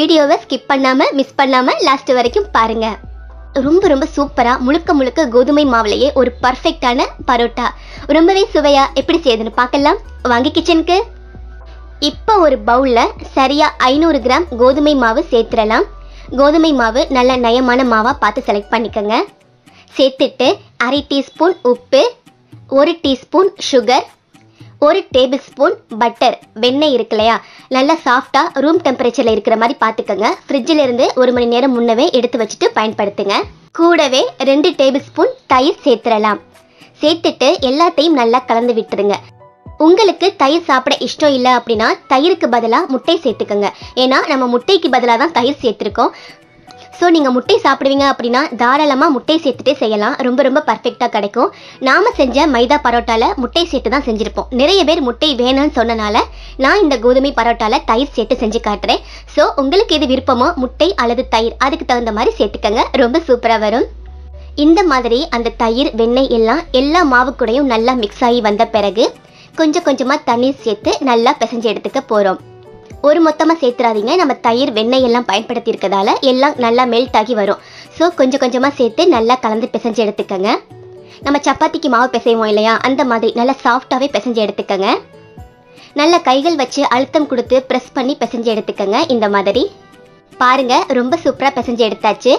வீடியோவை ஸ்கிப் பண்ணாம மிஸ் பண்ணாம லாஸ்ட் வரைக்கும் பாருங்க ரொம்ப ரொம்ப சூப்பரா முழுக்க முழுக்க கோதுமை மாவுலயே ஒரு பர்ஃபெக்டான பரோட்டா ரொம்பவே சுவையா எப்படி செய்யுதுன்னு பார்க்கலாம் வாங்க கிச்சனுக்கு இப்போ ஒரு பவுல்ல சரியா ஐநூறு கிராம் கோதுமை மாவு சேர்த்துடலாம் கோதுமை மாவு நல்ல நயமான மாவா பார்த்து செலக்ட் பண்ணிக்கோங்க சேர்த்துட்டு அரை டீஸ்பூன் உப்பு ஒரு டீஸ்பூன் சுகர் ஒரு டேபிள் ஸ்பூன் பட்டர் வெண்ணெய் இருக்கு இல்லையா நல்லா சாஃப்டாக ரூம் டெம்பரேச்சரில் இருக்கிற மாதிரி பார்த்துக்கோங்க ஃப்ரிட்ஜில் இருந்து ஒரு மணி நேரம் முன்னவே எடுத்து வச்சுட்டு பயன்படுத்துங்க கூடவே ரெண்டு டேபிள் ஸ்பூன் தயிர் சேர்த்துடலாம் சேர்த்துட்டு எல்லாத்தையும் நல்லா கலந்து விட்டுருங்க உங்களுக்கு தயிர் சாப்பிட இஷ்டம் இல்லை அப்படின்னா தயிருக்கு பதிலாக முட்டை சேர்த்துக்கோங்க ஏன்னா நம்ம முட்டைக்கு பதிலாக தான் தயிர் சேர்த்துருக்கோம் ஸோ நீங்கள் முட்டை சாப்பிடுவீங்க அப்படின்னா தாராளமாக முட்டை சேர்த்துட்டே செய்யலாம் ரொம்ப ரொம்ப பர்ஃபெக்டாக கிடைக்கும் நாம் செஞ்ச மைதா பரோட்டாவில் முட்டை சேர்த்து தான் செஞ்சுருப்போம் நிறைய பேர் முட்டை வேணும்னு சொன்னனால நான் இந்த கோதுமை பரோட்டாவில் தயிர் சேர்த்து செஞ்சு காட்டுறேன் ஸோ உங்களுக்கு எது விருப்பமோ முட்டை அல்லது தயிர் அதுக்கு தகுந்த மாதிரி சேர்த்துக்கங்க ரொம்ப சூப்பராக வரும் இந்த மாதிரி அந்த தயிர் வெண்ணெய் எல்லாம் எல்லா மாவு கூடயும் நல்லா மிக்ஸ் ஆகி வந்த பிறகு கொஞ்சம் கொஞ்சமாக தண்ணீர் சேர்த்து நல்லா பிசைஞ்சு எடுத்துக்க போகிறோம் ஒரு மொத்தமாக சேர்த்துறாதீங்க நம்ம தயிர் வெண்ணெய் எல்லாம் பயன்படுத்தி இருக்கதால எல்லாம் நல்லா மெல்ட் ஆகி வரும் ஸோ கொஞ்சம் கொஞ்சமாக சேர்த்து நல்லா கலந்து பிசைஞ்சு எடுத்துக்கங்க நம்ம சப்பாத்திக்கு மாவு பிசைவோம் இல்லையா அந்த மாதிரி நல்லா சாஃப்டாகவே பிசைஞ்சு எடுத்துக்கங்க நல்ல கைகள் வச்சு அழுத்தம் கொடுத்து ப்ரெஸ் பண்ணி பிசைஞ்சு எடுத்துக்கங்க இந்த மாதிரி பாருங்க ரொம்ப சூப்பராக பிசைஞ்சு எடுத்தாச்சு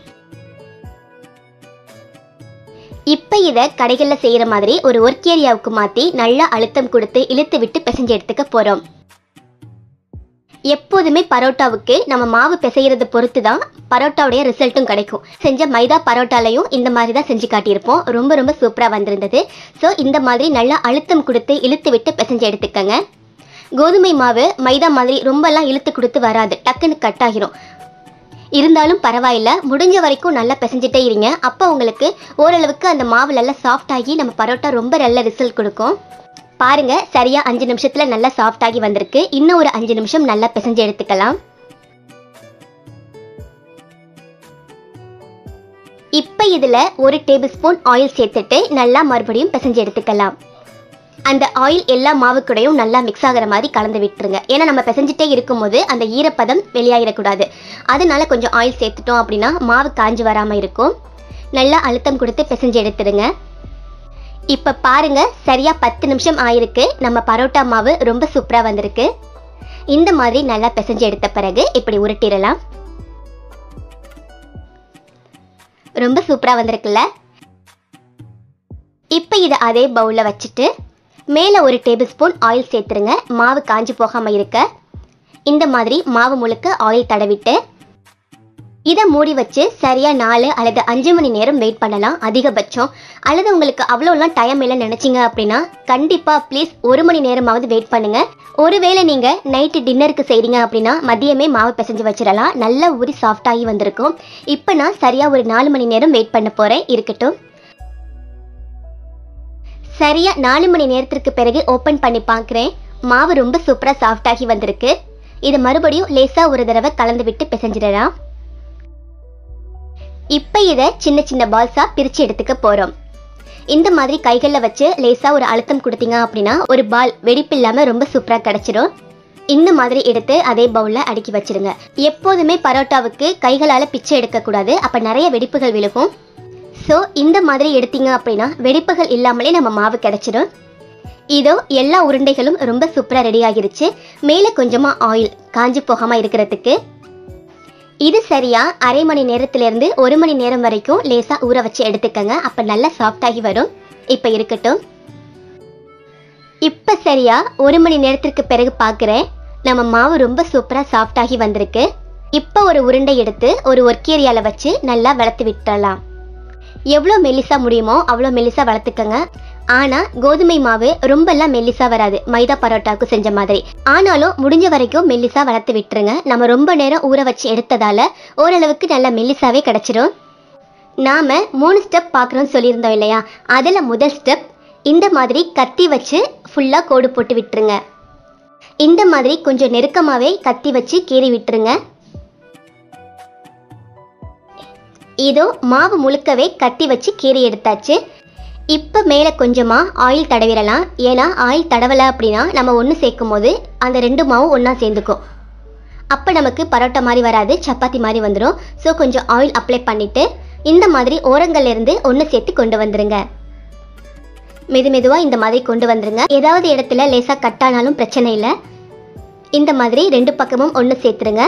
இப்போ இதை கடைகளில் செய்கிற மாதிரி ஒரு ஒர்க் ஏரியாவுக்கு மாற்றி நல்லா அழுத்தம் கொடுத்து இழுத்து விட்டு பிசைஞ்சு எடுத்துக்க போகிறோம் எப்போதுமே பரோட்டாவுக்கு நம்ம மாவு பிசைகிறது பொறுத்து தான் பரோட்டாவுடைய ரிசல்ட்டும் கிடைக்கும் செஞ்ச மைதா பரோட்டாலையும் இந்த மாதிரி தான் செஞ்சு காட்டியிருப்போம் ரொம்ப ரொம்ப சூப்பராக வந்திருந்தது ஸோ இந்த மாதிரி நல்லா அழுத்தம் கொடுத்து இழுத்து விட்டு பிசைஞ்சு எடுத்துக்கங்க கோதுமை மாவு மைதா மாதிரி ரொம்பலாம் இழுத்து கொடுத்து வராது டக்குன்னு கட் ஆகிரும் இருந்தாலும் பரவாயில்ல முடிஞ்ச வரைக்கும் நல்லா பிசைஞ்சிட்டே இருங்க அப்போ உங்களுக்கு ஓரளவுக்கு அந்த மாவு நல்லா சாஃப்ட் ஆகி நம்ம பரோட்டா ரொம்ப நல்ல ரிசல்ட் கொடுக்கும் பாருங்க சரியா அஞ்சு நிமிஷத்துல நல்லா சாஃப்ட் ஆகி வந்திருக்கு இன்னும் ஒரு அஞ்சு நிமிஷம் நல்லா பிசைஞ்சு எடுத்துக்கலாம் இப்போ இதுல ஒரு டேபிள் ஸ்பூன் ஆயில் சேர்த்துட்டு நல்லா மறுபடியும் பிசைஞ்சு எடுத்துக்கலாம் அந்த ஆயில் எல்லா மாவு கூடயும் நல்லா மிக்ஸ் ஆகிற மாதிரி கலந்து விட்டுருங்க ஏன்னா நம்ம பிசைஞ்சிட்டே இருக்கும்போது அந்த ஈரப்பதம் வெளியாகிடக்கூடாது அதனால கொஞ்சம் ஆயில் சேர்த்துட்டோம் அப்படின்னா மாவு காஞ்சு வராமல் இருக்கும் நல்லா அழுத்தம் கொடுத்து பிசைஞ்சு எடுத்துடுங்க இப்போ பாருங்க சரியா பத்து நிமிஷம் ஆயிருக்கு நம்ம பரோட்டா மாவு ரொம்ப சூப்பராக வந்திருக்கு இந்த மாதிரி நல்லா பிசைஞ்சு எடுத்த பிறகு இப்படி உருட்டிடலாம் ரொம்ப சூப்பராக வந்திருக்குல்ல இப்போ இதை அதே பவுலில் வச்சுட்டு மேலே ஒரு டேபிள் ஸ்பூன் ஆயில் சேர்த்துருங்க மாவு காஞ்சு போகாமல் இருக்க இந்த மாதிரி மாவு முழுக்க ஆயில் தடவிட்டு இதை மூடி வச்சு சரியா நாலு அல்லது அஞ்சு மணி நேரம் வெயிட் பண்ணலாம் அதிகபட்சம் அல்லது உங்களுக்கு அவ்வளோலாம் டைம் இல்லை நினச்சிங்க அப்படின்னா கண்டிப்பாக ப்ளீஸ் ஒரு மணி நேரமாவது வெயிட் பண்ணுங்க ஒருவேளை நீங்கள் நைட்டு டின்னருக்கு செய்கிறீங்க அப்படின்னா மதியமே மாவு பிசைஞ்சு வச்சிடலாம் நல்லா ஊறி சாஃப்டாகி வந்திருக்கும் இப்போ நான் சரியாக ஒரு நாலு மணி நேரம் வெயிட் பண்ண போகிறேன் இருக்கட்டும் சரியா நாலு மணி நேரத்திற்கு பிறகு ஓப்பன் பண்ணி பார்க்குறேன் மாவு ரொம்ப சூப்பராக சாஃப்டாகி வந்திருக்கு இது மறுபடியும் லேசாக ஒரு தடவை கலந்து விட்டு பிசைஞ்சிடலாம் இப்போ இதை சின்ன சின்ன பால்ஸாக பிரித்து எடுத்துக்க போகிறோம் இந்த மாதிரி கைகளில் வச்சு லேசாக ஒரு அழுத்தம் கொடுத்தீங்க அப்படின்னா ஒரு பால் வெடிப்பு இல்லாமல் ரொம்ப சூப்பராக கிடச்சிரும் இந்த மாதிரி எடுத்து அதே பவுலில் அடுக்கி வச்சிருங்க எப்போதுமே பரோட்டாவுக்கு கைகளால் பிச்சை எடுக்கக்கூடாது அப்போ நிறைய வெடிப்புகள் விழுகும் ஸோ இந்த மாதிரி எடுத்தீங்க அப்படின்னா வெடிப்புகள் இல்லாமலே நம்ம மாவு கிடைச்சிடும் இதோ எல்லா உருண்டைகளும் ரொம்ப சூப்பராக ரெடி ஆகிருச்சு மேலே கொஞ்சமாக ஆயில் காஞ்சி போகாமல் இருக்கிறதுக்கு இது சரியா அரை மணி நேரத்திலிருந்து ஒரு மணி நேரம் வரைக்கும் லேசாக ஊற வச்சு எடுத்துக்கங்க அப்போ நல்லா சாஃப்டாகி வரும் இப்போ இருக்கட்டும் இப்போ சரியா ஒரு மணி நேரத்திற்கு பிறகு பார்க்குறேன் நம்ம மாவு ரொம்ப சூப்பராக சாஃப்டாகி வந்திருக்கு இப்போ ஒரு உருண்டை எடுத்து ஒரு ஒர்க் ஏரியாவில் வச்சு நல்லா வளர்த்து விட்டுறலாம் எவ்வளோ மெல்லிசா முடியுமோ அவ்வளோ மெல்லிசா வளர்த்துக்கங்க ஆனால் கோதுமை மாவு ரொம்பலாம் மெல்லிசா வராது மைதா பரோட்டாவுக்கு செஞ்ச மாதிரி ஆனாலும் முடிஞ்ச வரைக்கும் மெல்லிசா வளர்த்து விட்டுருங்க நம்ம ரொம்ப நேரம் ஊற வச்சு எடுத்ததால ஓரளவுக்கு நல்ல மெல்லிசாவே கிடைச்சிரும் நாம மூணு ஸ்டெப் பார்க்குறோம்னு சொல்லியிருந்தோம் இல்லையா அதில் முதல் ஸ்டெப் இந்த மாதிரி கத்தி வச்சு ஃபுல்லாக கோடு போட்டு விட்டுருங்க இந்த மாதிரி கொஞ்சம் நெருக்கமாகவே கத்தி வச்சு கீறி விட்டுருங்க இதோ மாவு முழுக்கவே கத்தி வச்சு கீறி எடுத்தாச்சு இப்போ மேலே கொஞ்சமாக ஆயில் தடவிடலாம் ஏன்னா ஆயில் தடவலை அப்படின்னா நம்ம ஒன்று சேர்க்கும் போது அந்த ரெண்டு மாவும் ஒன்றா சேர்ந்துக்கும் அப்போ நமக்கு பரோட்டா மாதிரி வராது சப்பாத்தி மாதிரி வந்துடும் ஸோ கொஞ்சம் ஆயில் அப்ளை பண்ணிவிட்டு இந்த மாதிரி ஓரங்கள்ல இருந்து ஒன்று சேர்த்து கொண்டு வந்துருங்க மெது மெதுவாக இந்த மாதிரி கொண்டு வந்துருங்க ஏதாவது இடத்துல லேசாக கட்டானாலும் பிரச்சனை இல்லை இந்த மாதிரி ரெண்டு பக்கமும் ஒன்று சேர்த்துருங்க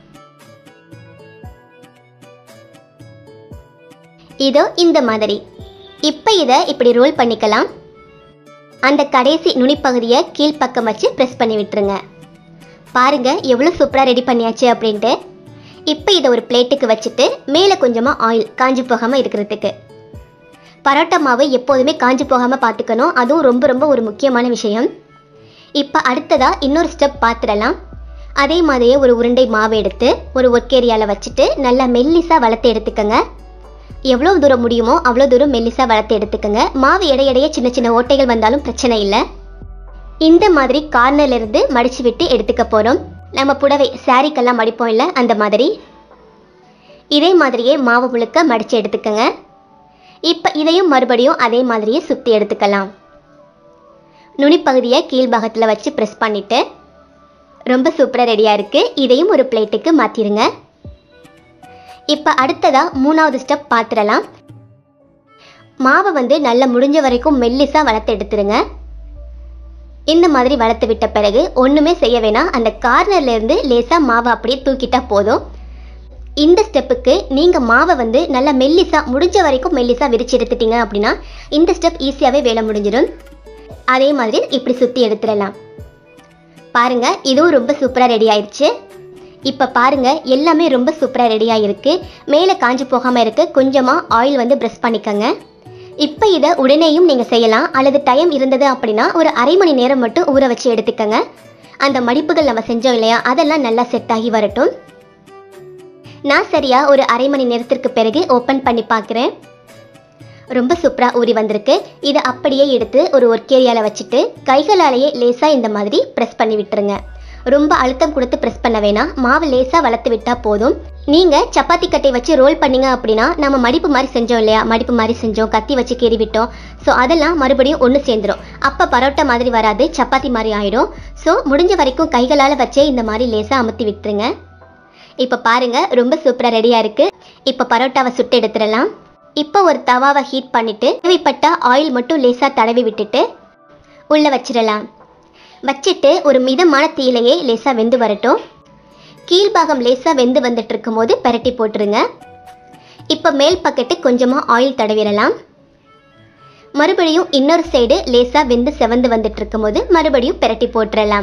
இதோ இந்த மாதிரி இப்போ இதை இப்படி ரோல் பண்ணிக்கலாம் அந்த கடைசி நுனிப்பகுதியை கீழ்ப்பக்கம் வச்சு ப்ரெஸ் பண்ணி விட்டுருங்க பாருங்க எவ்வளோ சூப்பராக ரெடி பண்ணியாச்சு அப்படின்ட்டு இப்போ இதை ஒரு பிளேட்டுக்கு வச்சுட்டு மேலே கொஞ்சமாக ஆயில் காஞ்சி போகாமல் இருக்கிறதுக்கு பரோட்டா மாவு எப்போதுமே காஞ்சி போகாமல் பார்த்துக்கணும் அதுவும் ரொம்ப ரொம்ப ஒரு முக்கியமான விஷயம் இப்போ அடுத்ததாக இன்னொரு ஸ்டெப் பார்த்துடலாம் அதே மாதிரியே ஒரு உருண்டை மாவு எடுத்து ஒரு ஒர்க் ஏரியாவில் வச்சுட்டு நல்லா மெல்லிஸாக வளர்த்து எடுத்துக்கோங்க எவ்வளோ தூரம் முடியுமோ அவ்வளோ தூரம் மெல்லிஸாக வளர்த்து எடுத்துக்கோங்க மாவு இடையிடையே சின்ன சின்ன ஓட்டைகள் வந்தாலும் பிரச்சனை இல்லை இந்த மாதிரி கார்னர்ல இருந்து மடிச்சு விட்டு எடுத்துக்க போகிறோம் நம்ம புடவை சாரீக்கெல்லாம் மடிப்போம் இல்லை அந்த மாதிரி இதே மாதிரியே மாவு முழுக்க மடித்து எடுத்துக்கோங்க இப்போ இதையும் மறுபடியும் அதே மாதிரியே சுற்றி எடுத்துக்கலாம் நுனிப்பகுதியை கீழ்பாகத்தில் வச்சு ப்ரெஸ் பண்ணிவிட்டு ரொம்ப சூப்பராக ரெடியாக இருக்குது இதையும் ஒரு பிளேட்டுக்கு மாற்றிடுங்க இப்போ அடுத்ததாக மூணாவது ஸ்டெப் பார்த்துடலாம் மாவை வந்து நல்லா முடிஞ்ச வரைக்கும் மெல்லிஸாக வளர்த்து எடுத்துருங்க இந்த மாதிரி வளர்த்து விட்ட பிறகு ஒன்றுமே செய்ய வேணாம் அந்த கார்னர்ல இருந்து லேசாக மாவை அப்படியே தூக்கிட்டா போதும் இந்த ஸ்டெப்புக்கு நீங்கள் மாவை வந்து நல்லா மெல்லிஸாக முடிஞ்ச வரைக்கும் மெல்லிஸாக விரிச்சு எடுத்துட்டீங்க அப்படின்னா இந்த ஸ்டெப் ஈஸியாகவே வேலை முடிஞ்சிடும் அதே மாதிரி இப்படி சுற்றி எடுத்துடலாம் பாருங்க இதுவும் ரொம்ப சூப்பராக ரெடி ஆயிடுச்சு இப்போ பாருங்க எல்லாமே ரொம்ப சூப்பராக ரெடி ஆகிருக்கு மேலே காஞ்சி போகாமல் இருக்கு கொஞ்சமாக ஆயில் வந்து ப்ரெஸ் பண்ணிக்கோங்க இப்போ இதை உடனேயும் நீங்கள் செய்யலாம் அல்லது டைம் இருந்தது அப்படின்னா ஒரு அரை மணி நேரம் மட்டும் ஊற வச்சு எடுத்துக்கோங்க அந்த மடிப்புகள் நம்ம செஞ்சோம் இல்லையா அதெல்லாம் நல்லா செட் ஆகி வரட்டும் நான் சரியா ஒரு அரை மணி நேரத்திற்கு பிறகு ஓப்பன் பண்ணி பார்க்குறேன் ரொம்ப சூப்பராக ஊறி வந்திருக்கு இதை அப்படியே எடுத்து ஒரு ஒர்க் ஏரியாவில் வச்சுட்டு கைகளாலேயே லேசாக இந்த மாதிரி ப்ரெஸ் பண்ணி விட்டுருங்க ரொம்ப அழுத்தம் கொடுத்து ப்ரெஸ் பண்ண வேணாம் மாவு லேசாக வளர்த்து விட்டால் போதும் நீங்கள் சப்பாத்தி கட்டை வச்சு ரோல் பண்ணீங்க அப்படின்னா நம்ம மடிப்பு மாதிரி செஞ்சோம் இல்லையா மடிப்பு மாதிரி செஞ்சோம் கத்தி வச்சு கீறி விட்டோம் ஸோ அதெல்லாம் மறுபடியும் ஒன்று சேர்ந்துரும் அப்போ பரோட்டா மாதிரி வராது சப்பாத்தி மாதிரி ஆயிடும் ஸோ முடிஞ்ச வரைக்கும் கைகளால் வச்சே இந்த மாதிரி லேசாக அமுத்தி விட்டுருங்க இப்போ பாருங்க ரொம்ப சூப்பராக ரெடியாக இருக்கு இப்போ பரோட்டாவை சுட்டு எடுத்துடலாம் இப்போ ஒரு தவாவை ஹீட் பண்ணிட்டு தேவைப்பட்ட ஆயில் மட்டும் லேசாக தடவி விட்டுட்டு உள்ளே வச்சிடலாம் வச்சுட்டு ஒரு மிதமான தீயிலையே லேசாக வெந்து வரட்டும் கீழ்பாகம் லேசாக வெந்து வந்துட்டு இருக்கும்போது பெரட்டி போட்டுருங்க இப்போ மேல் பக்கெட்டு கொஞ்சமாக ஆயில் தடவிடலாம் மறுபடியும் இன்னொரு சைடு லேசாக வெந்து செவந்து வந்துட்டு இருக்கும்போது மறுபடியும் பெரட்டி போட்டுறலாம்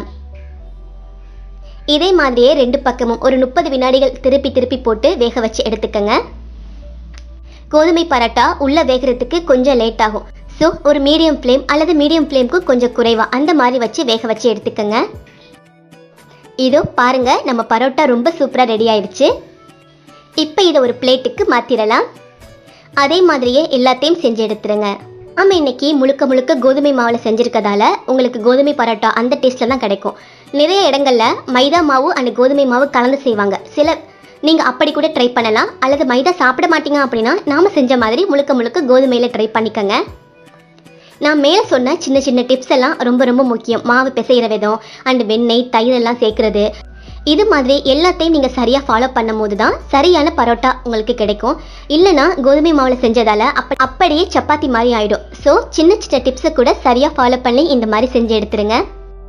இதே மாதிரியே ரெண்டு பக்கமும் ஒரு முப்பது வினாடிகள் திருப்பி திருப்பி போட்டு வேக வச்சு எடுத்துக்கங்க கோதுமை பரோட்டா உள்ள வேகிறதுக்கு கொஞ்சம் லேட் ஆகும் ஸோ ஒரு மீடியம் ஃப்ளேம் அல்லது மீடியம் ஃப்ளேம்க்கு கொஞ்சம் குறைவா அந்த மாதிரி வச்சு வேக வச்சு எடுத்துக்கங்க இதோ பாருங்க நம்ம பரோட்டா ரொம்ப சூப்பராக ரெடி ஆயிடுச்சு இப்போ இதை ஒரு பிளேட்டுக்கு மாற்றிடலாம் அதே மாதிரியே எல்லாத்தையும் செஞ்சு எடுத்துருங்க ஆமா இன்னைக்கு முழுக்க முழுக்க கோதுமை மாவில் செஞ்சிருக்கதால உங்களுக்கு கோதுமை பரோட்டா அந்த டேஸ்ட்டில் தான் கிடைக்கும் நிறைய இடங்கள்ல மைதா மாவு அண்ட் கோதுமை மாவு கலந்து செய்வாங்க சில நீங்கள் அப்படி கூட ட்ரை பண்ணலாம் அல்லது மைதா சாப்பிட மாட்டீங்க அப்படின்னா நாம செஞ்ச மாதிரி முழுக்க முழுக்க கோதுமையில் ட்ரை பண்ணிக்கங்க நான் மேலே சொன்ன சின்ன சின்ன டிப்ஸ் எல்லாம் ரொம்ப ரொம்ப முக்கியம் மாவு பிசைகிற விதம் அண்ட் வெண்ணெய் தயிர் எல்லாம் சேர்க்கறது இது மாதிரி எல்லாத்தையும் நீங்கள் சரியாக ஃபாலோ பண்ணும்போது தான் சரியான பரோட்டா உங்களுக்கு கிடைக்கும் இல்லைனா கோதுமை மாவில் செஞ்சதால அப்ப அப்படியே சப்பாத்தி மாதிரி ஆயிடும் ஸோ சின்ன சின்ன டிப்ஸை கூட சரியாக ஃபாலோ பண்ணி இந்த மாதிரி செஞ்சு எடுத்துருங்க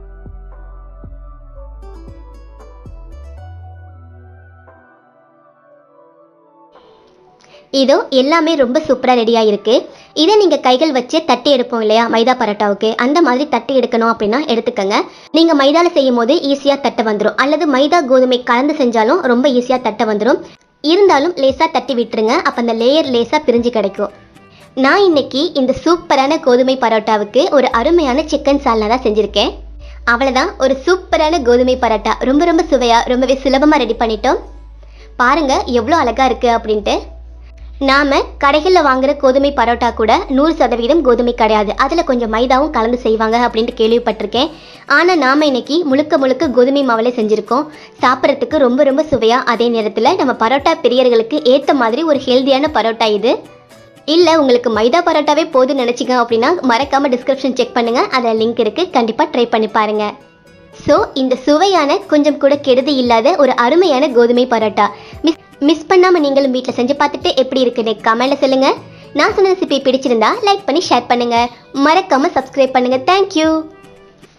இதோ எல்லாமே ரொம்ப சூப்பராக ரெடியாக இருக்கு இதை நீங்கள் கைகள் வச்சு தட்டி எடுப்போம் இல்லையா மைதா பரோட்டாவுக்கு அந்த மாதிரி தட்டி எடுக்கணும் அப்படின்னா எடுத்துக்கங்க நீங்கள் மைதாவில் செய்யும் போது ஈஸியாக தட்ட வந்துடும் அல்லது மைதா கோதுமை கலந்து செஞ்சாலும் ரொம்ப ஈஸியாக தட்ட வந்துடும் இருந்தாலும் லேசாக தட்டி விட்டுருங்க அப்போ அந்த லேயர் லேசாக பிரிஞ்சு கிடைக்கும் நான் இன்னைக்கு இந்த சூப்பரான கோதுமை பரோட்டாவுக்கு ஒரு அருமையான சிக்கன் சால்னா தான் செஞ்சுருக்கேன் அவ்வளோதான் ஒரு சூப்பரான கோதுமை பரோட்டா ரொம்ப ரொம்ப சுவையாக ரொம்பவே சுலபமாக ரெடி பண்ணிட்டோம் பாருங்க எவ்வளோ அழகாக இருக்குது அப்படின்ட்டு நாம கடைகளில் வாங்குற கோதுமை பரோட்டா கூட நூறு சதவீதம் கோதுமை கிடையாது அதில் கொஞ்சம் மைதாவும் கலந்து செய்வாங்க அப்படின்ட்டு கேள்விப்பட்டிருக்கேன் ஆனால் நாம இன்னைக்கு முழுக்க முழுக்க கோதுமை மாவுல செஞ்சுருக்கோம் சாப்பிட்றதுக்கு ரொம்ப ரொம்ப சுவையாக அதே நேரத்தில் நம்ம பரோட்டா பிரியர்களுக்கு ஏற்ற மாதிரி ஒரு ஹெல்தியான பரோட்டா இது இல்லை உங்களுக்கு மைதா பரோட்டாவே போதும்னு நினச்சிங்க அப்படின்னா மறக்காமல் டிஸ்கிரிப்ஷன் செக் பண்ணுங்கள் அதில் லிங்க் இருக்குது கண்டிப்பாக ட்ரை பண்ணி பாருங்கள் ஸோ இந்த சுவையான கொஞ்சம் கூட கெடுதி இல்லாத ஒரு அருமையான கோதுமை பரோட்டா மிஸ் மிஸ் பண்ணாம நீங்களும் வீட்டில் செஞ்சு பார்த்துட்டு எப்படி இருக்குன்னு கமெண்ட்ல சொல்லுங்க நான் சொன்ன ரெசிபி பிடிச்சிருந்தா லைக் பண்ணி ஷேர் பண்ணுங்க மறக்காம சப்ஸ்கிரைப் பண்ணுங்க தேங்க்யூ